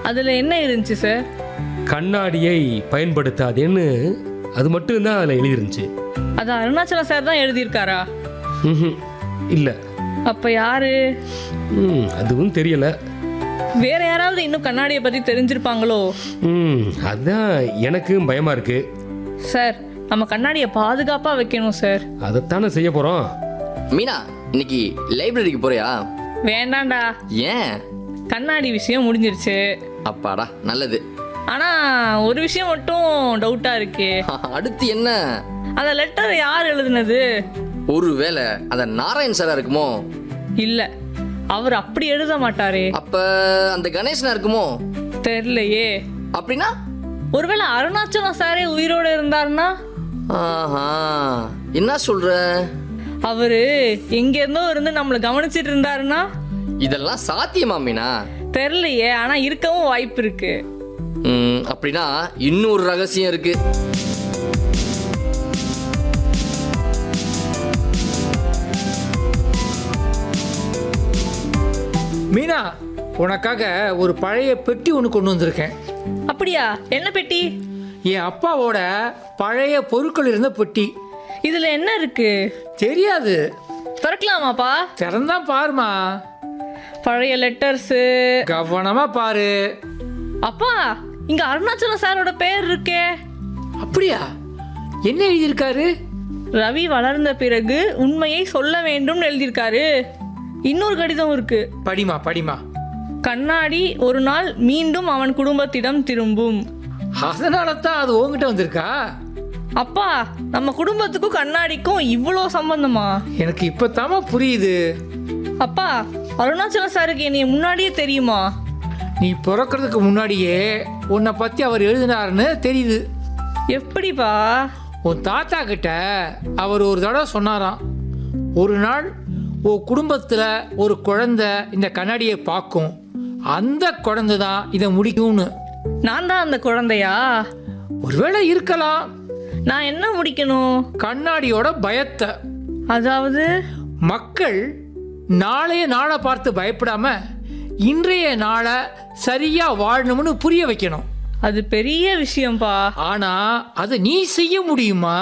அதில் என்ன இருந்துச்சு சார் கண்ணாடியை பயன்படுத்தாதேன்னு அது மட்டும்தான் அதில் எழுதிருந்துச்சு அது அருணாச்சலம் சார் தான் எழுதியிருக்காரா ம்ஹும். இல்லை அப்போ யாரு ம் அதுவும் தெரியல வேற யாராவது இன்னும் கண்ணாடியை பற்றி தெரிஞ்சிருப்பாங்களோ ம் அதுதான் எனக்கும் பயமாக இருக்கு சார் நம்ம கண்ணாடியை பாதுகாப்பாக வைக்கணும் சார் அதைத்தானே செய்ய போகிறோம் மீனா இன்னைக்கு லைப்ரரிக்கு போறியா வேண்டாம்டா ஏன் கண்ணாடி விஷயம் முடிஞ்சிருச்சு அப்பாடா நல்லது ஆனால் ஒரு விஷயம் மட்டும் டவுட்டாக இருக்கு அடுத்து என்ன அந்த லெட்டர் யார் எழுதுனது ஒருவேளை அந்த நாராயண் சாரா இருக்குமோ இல்லை அவர் அப்படி எழுத மாட்டாரே அப்ப அந்த கணேசனா இருக்குமோ தெரிலையே அப்படின்னா ஒருவேளை அருணாச்சலம் சாரே உயிரோடு இருந்தாருன்னா ஆஹா என்ன சொல்ற அவரு எங்க இருந்தோ இருந்து நம்மளை கவனிச்சிட்டு இருந்தாருன்னா இதெல்லாம் சாத்தியமா மீனா தெரிலையே ஆனா இருக்கவும் வாய்ப்பு இருக்கு ம், அப்படின்னா இன்னொரு ரகசியம் இருக்கு மீனா உனக்காக ஒரு பழைய பெட்டி ஒன்று கொண்டு வந்திருக்கேன் அப்படியா என்ன பெட்டி என் அப்பாவோட பழைய பொருட்கள் இருந்த பெட்டி இதுல என்ன இருக்கு தெரியாது திறக்கலாமாப்பா திறந்தா பாருமா பழைய லெட்டர்ஸ் கவனமா பாரு அப்பா இங்க அருணாச்சலம் சாரோட பேர் இருக்கே அப்படியா என்ன எழுதியிருக்காரு ரவி வளர்ந்த பிறகு உண்மையை சொல்ல வேண்டும் எழுதியிருக்காரு இன்னொரு கடிதம் இருக்கு படிமா படிமா கண்ணாடி ஒரு நாள் மீண்டும் அவன் குடும்பத்திடம் திரும்பும் அதனால தான் அது உங்ககிட்ட வந்திருக்கா அப்பா நம்ம குடும்பத்துக்கும் கண்ணாடிக்கும் இவ்வளோ சம்பந்தமா எனக்கு இப்போத்தாமா புரியுது அப்பா அருணாச்சலம் சாருக்கு என்னைய முன்னாடியே தெரியுமா நீ பிறக்கிறதுக்கு முன்னாடியே உன்னை பற்றி அவர் எழுதினாருன்னு தெரியுது எப்படிப்பா உன் தாத்தா கிட்ட அவர் ஒரு தடவை சொன்னாராம் ஒரு நாள் உன் குடும்பத்தில் ஒரு குழந்தை இந்த கண்ணாடியை பார்க்கும் அந்த குழந்தை தான் இதை முடிக்கும்னு நான் தான் அந்த குழந்தையா ஒருவேளை இருக்கலாம் நான் என்ன முடிக்கணும் கண்ணாடியோட பயத்தை அதாவது மக்கள் நாளைய நாளை பார்த்து பயப்படாம இன்றைய நாளை சரியா வாழணும்னு புரிய வைக்கணும் அது பெரிய விஷயம்ப்பா ஆனா அதை நீ செய்ய முடியுமா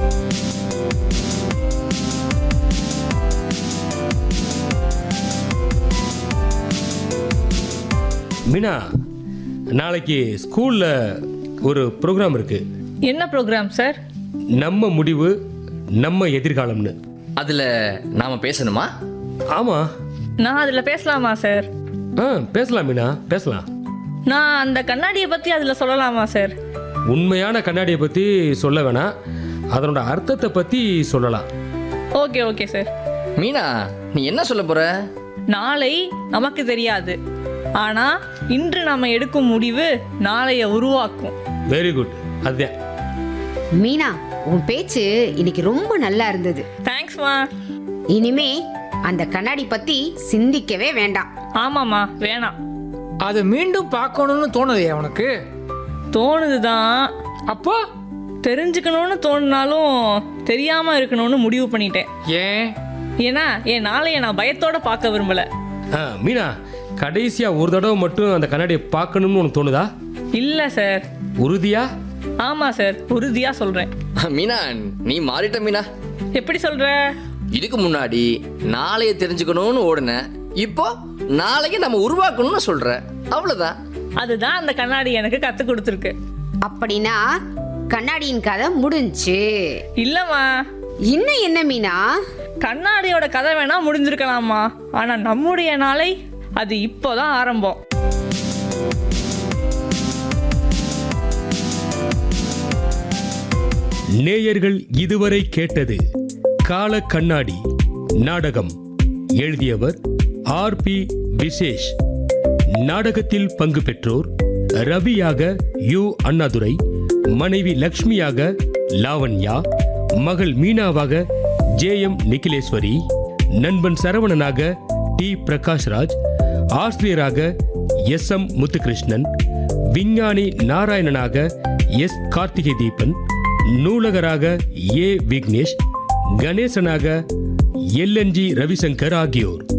மீனா நாளைக்கு ஸ்கூலில் ஒரு ப்ரோக்ராம் இருக்கு என்ன ப்ரோக்ராம் சார் நம்ம முடிவு நம்ம எதிர்காலம்னு அதுல நாம பேசணுமா ஆமாம் நான் அதில் பேசலாமா சார் ஆ பேசலாம் மீனா பேசலாம் நான் அந்த கண்ணாடியை பற்றி அதில் சொல்லலாமா சார் உண்மையான கண்ணாடியை பற்றி சொல்ல வேணாம் அதனோட அர்த்தத்தை பற்றி சொல்லலாம் ஓகே ஓகே சார் மீனா நீ என்ன சொல்ல போற நாளை நமக்கு தெரியாது ஆனால் இன்று நம்ம எடுக்கும் முடிவு நாளைய உருவாக்கும் வெரி குட் அதுதான் மீனா உன் பேச்சு இன்னைக்கு ரொம்ப நல்லா இருந்தது தேங்க்ஸ்மா இனிமே அந்த கண்ணாடி பத்தி சிந்திக்கவே வேண்டாம் ஆமாம்மா வேணாம் அதை மீண்டும் பார்க்கணும்னு தோணுதே உனக்கு தோணுது தான் அப்போ தெரிஞ்சுக்கணும்னு தோணுனாலும் தெரியாமல் இருக்கணும்னு முடிவு பண்ணிட்டேன் ஏன் ஏன்னா என் நாளைய நான் பயத்தோட பார்க்க விரும்பல ஆ மீனா கடைசியாக ஒரு தடவை மட்டும் அந்த கண்ணாடியை பார்க்கணும்னு உனக்கு தோணுதா இல்லை சார் உறுதியா ஆமாம் சார் உறுதியாக சொல்கிறேன் மீனா நீ மாறிட்ட மீனா எப்படி சொல்கிற இதுக்கு முன்னாடி நாளைய தெரிஞ்சுக்கணும்னு ஓடுன இப்போ நாளைக்கு நம்ம உருவாக்கணும்னு சொல்ற அவ்வளவுதான் அதுதான் அந்த கண்ணாடி எனக்கு கற்றுக் கொடுத்துருக்கு அப்படின்னா கண்ணாடியின் கதை முடிஞ்சு இல்லைம்மா இன்னும் என்ன மீனா கண்ணாடியோட கதை வேணா முடிஞ்சிருக்கலாமா ஆனால் நம்முடைய நாளை அது இப்போதான் ஆரம்பம் நேயர்கள் இதுவரை கேட்டது கால கண்ணாடி நாடகம் எழுதியவர் ஆர் பி விசேஷ் நாடகத்தில் பங்கு பெற்றோர் ரவியாக யு அண்ணாதுரை மனைவி லக்ஷ்மியாக லாவண்யா மகள் மீனாவாக ஜே எம் நிகிலேஸ்வரி நண்பன் சரவணனாக டி பிரகாஷ்ராஜ் ஆசிரியராக எஸ் எம் முத்துகிருஷ்ணன் விஞ்ஞானி நாராயணனாக எஸ் கார்த்திகை தீபன் நூலகராக ஏ விக்னேஷ் கணேசனாக எல்என்ஜி ரவிசங்கர் ஆகியோர்